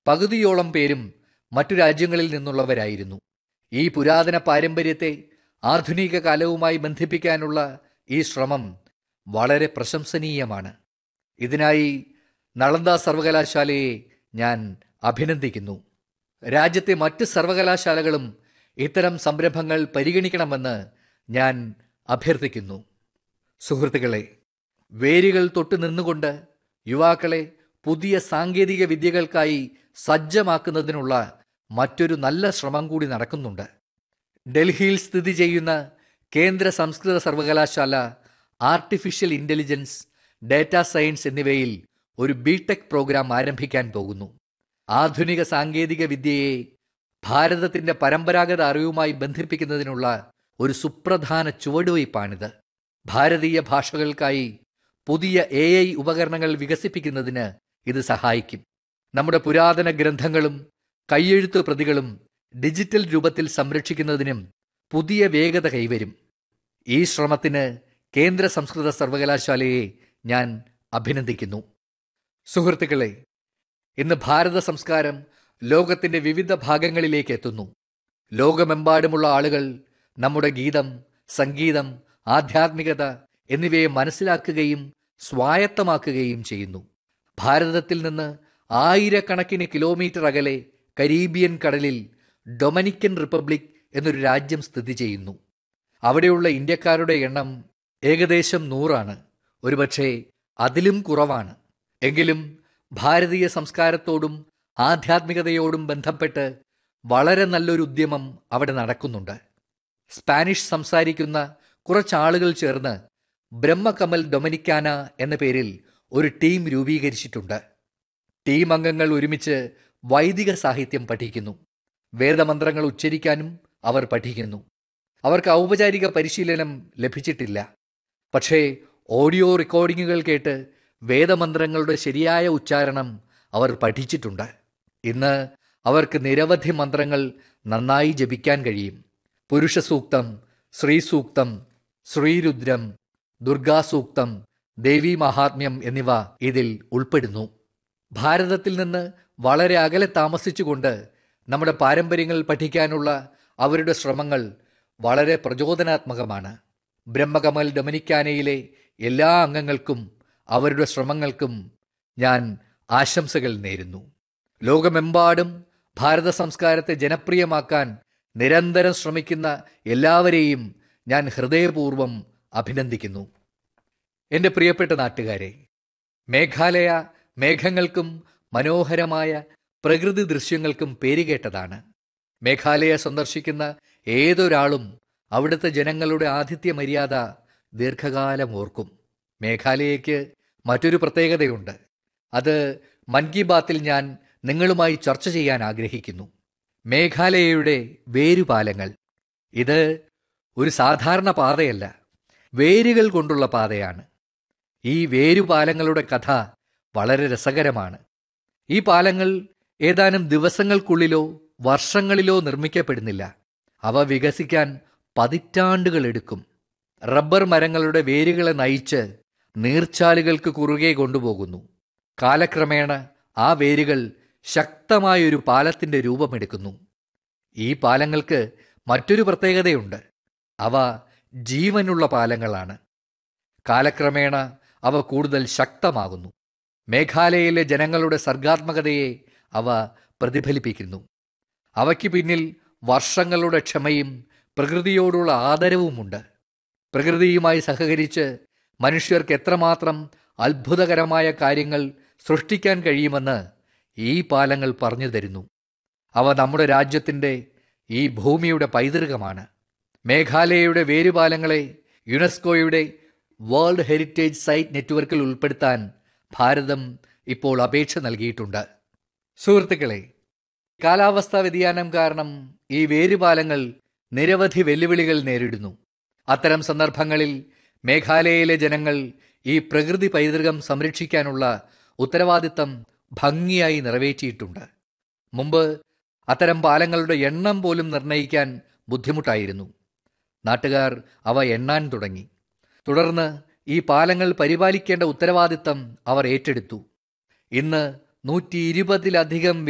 പകുതിയോളം പേരും മറ്റു രാജ്യങ്ങളിൽ നിന്നുള്ളവരായിരുന്നു ഈ പുരാതന പാരമ്പര്യത്തെ ആധുനിക കാലവുമായി ബന്ധിപ്പിക്കാനുള്ള ഈ ശ്രമം വളരെ പ്രശംസനീയമാണ് ഇതിനായി നളന്ദ സർവകലാശാലയെ ഞാൻ അഭിനന്ദിക്കുന്നു രാജ്യത്തെ മറ്റ് സർവകലാശാലകളും ഇത്തരം സംരംഭങ്ങൾ പരിഗണിക്കണമെന്ന് ഞാൻ അഭ്യർത്ഥിക്കുന്നു സുഹൃത്തുക്കളെ വേരുകൾ തൊട്ട് നിന്നുകൊണ്ട് യുവാക്കളെ പുതിയ സാങ്കേതിക വിദ്യകൾക്കായി സജ്ജമാക്കുന്നതിനുള്ള മറ്റൊരു നല്ല ശ്രമം കൂടി നടക്കുന്നുണ്ട് ഡൽഹിയിൽ സ്ഥിതി ചെയ്യുന്ന കേന്ദ്ര സംസ്കൃത സർവകലാശാല ആർട്ടിഫിഷ്യൽ ഇൻ്റലിജൻസ് ഡാറ്റ സയൻസ് എന്നിവയിൽ ഒരു ബിടെക് പ്രോഗ്രാം ആരംഭിക്കാൻ പോകുന്നു ആധുനിക സാങ്കേതിക വിദ്യയെ ഭാരതത്തിന്റെ പരമ്പരാഗത അറിവുമായി ബന്ധിപ്പിക്കുന്നതിനുള്ള ഒരു സുപ്രധാന ചുവടുവയ്പ്പാണിത് ഭാരതീയ ഭാഷകൾക്കായി പുതിയ എ ഐ ഉപകരണങ്ങൾ വികസിപ്പിക്കുന്നതിന് ഇത് സഹായിക്കും നമ്മുടെ പുരാതന ഗ്രന്ഥങ്ങളും കയ്യെഴുത്ത് പ്രതികളും ഡിജിറ്റൽ രൂപത്തിൽ സംരക്ഷിക്കുന്നതിനും പുതിയ വേഗത കൈവരും ഈ ശ്രമത്തിന് കേന്ദ്ര സംസ്കൃത സർവകലാശാലയെ ഞാൻ അഭിനന്ദിക്കുന്നു സുഹൃത്തുക്കളെ ഇന്ന് ഭാരത സംസ്കാരം ലോകത്തിന്റെ വിവിധ ഭാഗങ്ങളിലേക്ക് എത്തുന്നു ലോകമെമ്പാടുമുള്ള ആളുകൾ നമ്മുടെ ഗീതം സംഗീതം ആധ്യാത്മികത എന്നിവയെ മനസ്സിലാക്കുകയും സ്വായത്തമാക്കുകയും ചെയ്യുന്നു ഭാരതത്തിൽ നിന്ന് ആയിരക്കണക്കിന് കിലോമീറ്റർ അകലെ കരീബിയൻ കടലിൽ ഡൊമിനിക്കൻ റിപ്പബ്ലിക് എന്നൊരു രാജ്യം സ്ഥിതി ചെയ്യുന്നു അവിടെയുള്ള ഇന്ത്യക്കാരുടെ എണ്ണം ഏകദേശം നൂറാണ് ഒരുപക്ഷെ അതിലും കുറവാണ് എങ്കിലും ഭാരതീയ സംസ്കാരത്തോടും ആധ്യാത്മികതയോടും ബന്ധപ്പെട്ട് വളരെ നല്ലൊരു ഉദ്യമം അവിടെ നടക്കുന്നുണ്ട് സ്പാനിഷ് സംസാരിക്കുന്ന കുറച്ചാളുകൾ ചേർന്ന് ബ്രഹ്മകമൽ ഡൊമിനിക്കാന എന്ന പേരിൽ ഒരു ടീം രൂപീകരിച്ചിട്ടുണ്ട് ടീം അംഗങ്ങൾ ഒരുമിച്ച് വൈദിക സാഹിത്യം പഠിക്കുന്നു വേദമന്ത്രങ്ങൾ ഉച്ചരിക്കാനും അവർ പഠിക്കുന്നു അവർക്ക് ഔപചാരിക പരിശീലനം ലഭിച്ചിട്ടില്ല പക്ഷേ ഓഡിയോ റെക്കോർഡിങ്ങുകൾ കേട്ട് വേദമന്ത്രങ്ങളുടെ ശരിയായ ഉച്ചാരണം അവർ പഠിച്ചിട്ടുണ്ട് ഇന്ന് അവർക്ക് നിരവധി മന്ത്രങ്ങൾ നന്നായി ജപിക്കാൻ കഴിയും പുരുഷ സൂക്തം ശ്രീ സൂക്തം ശ്രീരുദ്രം ദുർഗാസൂക്തം ദേവി മഹാത്മ്യം എന്നിവ ഇതിൽ ഉൾപ്പെടുന്നു ഭാരതത്തിൽ നിന്ന് വളരെ അകലെ താമസിച്ചുകൊണ്ട് നമ്മുടെ പാരമ്പര്യങ്ങൾ പഠിക്കാനുള്ള അവരുടെ ശ്രമങ്ങൾ വളരെ പ്രചോദനാത്മകമാണ് ബ്രഹ്മകമൽ ഡൊമിനിക്കാനയിലെ എല്ലാ അംഗങ്ങൾക്കും അവരുടെ ശ്രമങ്ങൾക്കും ഞാൻ ആശംസകൾ നേരുന്നു ലോകമെമ്പാടും ഭാരത സംസ്കാരത്തെ ജനപ്രിയമാക്കാൻ നിരന്തരം ശ്രമിക്കുന്ന എല്ലാവരെയും ഞാൻ ഹൃദയപൂർവ്വം അഭിനന്ദിക്കുന്നു എൻ്റെ പ്രിയപ്പെട്ട നാട്ടുകാരെ മേഘാലയ മേഘങ്ങൾക്കും മനോഹരമായ പ്രകൃതി ദൃശ്യങ്ങൾക്കും പേരുകേട്ടതാണ് മേഘാലയ സന്ദർശിക്കുന്ന ഏതൊരാളും അവിടുത്തെ ജനങ്ങളുടെ ആതിഥ്യ മര്യാദ ദീർഘകാലം ഓർക്കും മേഘാലയയ്ക്ക് മറ്റൊരു പ്രത്യേകതയുണ്ട് അത് മൻ കി ബാത്തിൽ ഞാൻ നിങ്ങളുമായി ചർച്ച ചെയ്യാൻ ആഗ്രഹിക്കുന്നു മേഘാലയയുടെ വേരുപാലങ്ങൾ ഇത് ഒരു സാധാരണ പാതയല്ല വേരുകൾ കൊണ്ടുള്ള പാതയാണ് ഈ വേരുപാലങ്ങളുടെ കഥ വളരെ രസകരമാണ് ഈ പാലങ്ങൾ ഏതാനും ദിവസങ്ങൾക്കുള്ളിലോ വർഷങ്ങളിലോ നിർമ്മിക്കപ്പെടുന്നില്ല അവ വികസിക്കാൻ പതിറ്റാണ്ടുകൾ എടുക്കും റബ്ബർ മരങ്ങളുടെ വേരുകളെ നയിച്ച് നീർച്ചാലുകൾക്ക് കുറുകെ കൊണ്ടുപോകുന്നു കാലക്രമേണ ആ വേരുകൾ ശക്തമായൊരു പാലത്തിന്റെ രൂപമെടുക്കുന്നു ഈ പാലങ്ങൾക്ക് മറ്റൊരു പ്രത്യേകതയുണ്ട് അവ ജീവനുള്ള പാലങ്ങളാണ് കാലക്രമേണ അവ കൂടുതൽ ശക്തമാകുന്നു മേഘാലയയിലെ ജനങ്ങളുടെ സർഗാത്മകതയെ അവ പ്രതിഫലിപ്പിക്കുന്നു അവയ്ക്ക് പിന്നിൽ വർഷങ്ങളുടെ ക്ഷമയും പ്രകൃതിയോടുള്ള ആദരവുമുണ്ട് പ്രകൃതിയുമായി സഹകരിച്ച് മനുഷ്യർക്ക് എത്രമാത്രം അത്ഭുതകരമായ കാര്യങ്ങൾ സൃഷ്ടിക്കാൻ കഴിയുമെന്ന് ഈ പാലങ്ങൾ പറഞ്ഞു തരുന്നു അവ നമ്മുടെ രാജ്യത്തിൻ്റെ ഈ ഭൂമിയുടെ പൈതൃകമാണ് മേഘാലയയുടെ വേരുപാലങ്ങളെ യുനെസ്കോയുടെ വേൾഡ് ഹെറിറ്റേജ് സൈറ്റ് നെറ്റ്വർക്കിൽ ഉൾപ്പെടുത്താൻ ഭാരതം ഇപ്പോൾ അപേക്ഷ നൽകിയിട്ടുണ്ട് സുഹൃത്തുക്കളെ കാലാവസ്ഥാ വ്യതിയാനം കാരണം ഈ വേരുപാലങ്ങൾ നിരവധി വെല്ലുവിളികൾ നേരിടുന്നു അത്തരം സന്ദർഭങ്ങളിൽ മേഘാലയയിലെ ജനങ്ങൾ ഈ പ്രകൃതി പൈതൃകം സംരക്ഷിക്കാനുള്ള ഉത്തരവാദിത്തം ഭംഗിയായി നിറവേറ്റിയിട്ടുണ്ട് മുമ്പ് അത്തരം പാലങ്ങളുടെ എണ്ണം പോലും നിർണ്ണയിക്കാൻ ബുദ്ധിമുട്ടായിരുന്നു നാട്ടുകാർ അവ എണ്ണാൻ തുടങ്ങി തുടർന്ന് ഈ പാലങ്ങൾ പരിപാലിക്കേണ്ട ഉത്തരവാദിത്തം അവർ ഏറ്റെടുത്തു ഇന്ന് നൂറ്റി ഇരുപതിലധികം